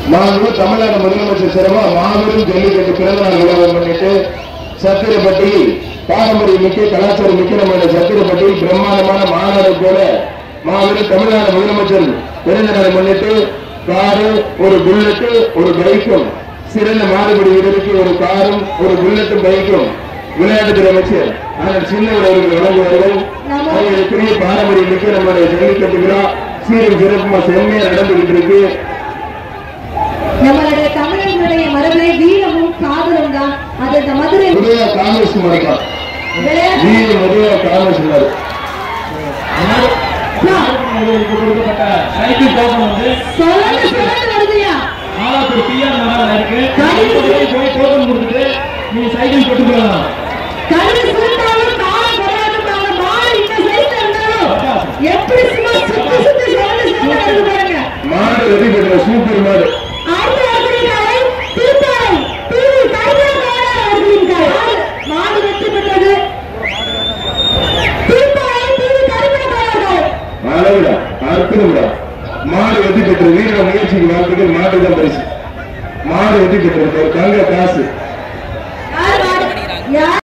மாண்பு தமிழ்நாடு முதலமைச்சர் சிறமா மாபெரும் ஜல்லிக்கட்டு பிறந்த நாள் விழாவை முன்னிட்டு சத்திரப்பட்டி பாரம்பரிய மிக்க கலாச்சாரம் மிக்க நம்மளுடைய சத்திரப்பட்டி பிரம்மாண்டமான மாநாடு போல மாபெரும் தமிழ்நாடு முதலமைச்சர் பிறந்த நாளை முன்னிட்டு காரு ஒரு புல்லட்டு ஒரு பைக்கும் சிறந்த மாறுபடி வீரருக்கு ஒரு காரும் ஒரு புல்லட்டும் பைக்கும் விளையாட்டுத்துறை அமைச்சர் ஆனால் சின்னவர் அவர்கள் வழங்குவார்கள் அவர்களுக்குரிய பாரம்பரிய மிக்க நம்மளுடைய ஜல்லிக்கட்டு விழா சீரும் சிறப்புமா செம்மையா நடந்துகிட்டு இருக்கு நம்மளுடைய தமிழர்களுடைய மரபே வீரமும் காதலும் தான் அது இந்த மதுரை உதய காங்கிரஸ் மடக்கம் விளையாட்டு வீர உதய காங்கிரஸ் மடக்கம் உங்களுக்கு கொடுக்கப்பட்ட சைக்கிள் டோக்கன் வந்து சொல்லுங்க சொல்லுங்க வருதுயா ஆலாத்தூர் பிஆர் நகர்ல இருக்கு போய் போய் டோக்கன் கொடுத்துட்டு நீங்க சைக்கிள் போட்டு போகலாம் கல்வி சுருட்டாலும் காலம் கொண்டாடுறாங்க மாடு இந்த சைஸ்ல இருந்தாலும் எப்படி சும்மா சுத்தி சுத்தி சொல்லுங்க சொல்லுங்க வருது பாருங்க மாடு வெற்றி பெற்ற சூப்பர் மாடு அடுத்த வசதிக்காரை திருப்பாறை டிவி கைதாக்கார வசதிக்காரை மாடு வெற்றி பெற்றது திருப்பாறை டிவி கருப்பணக்காரர்கள் அளவிடா அற்புதம்டா மாடு வெற்றி பெற்ற வீர முயற்சிக்கு வாழ்த்துக்கள் மாடு தான் பரிசு மாடு வெற்றி பெற்றது ஒரு தங்க காசு யார் மாடு யார்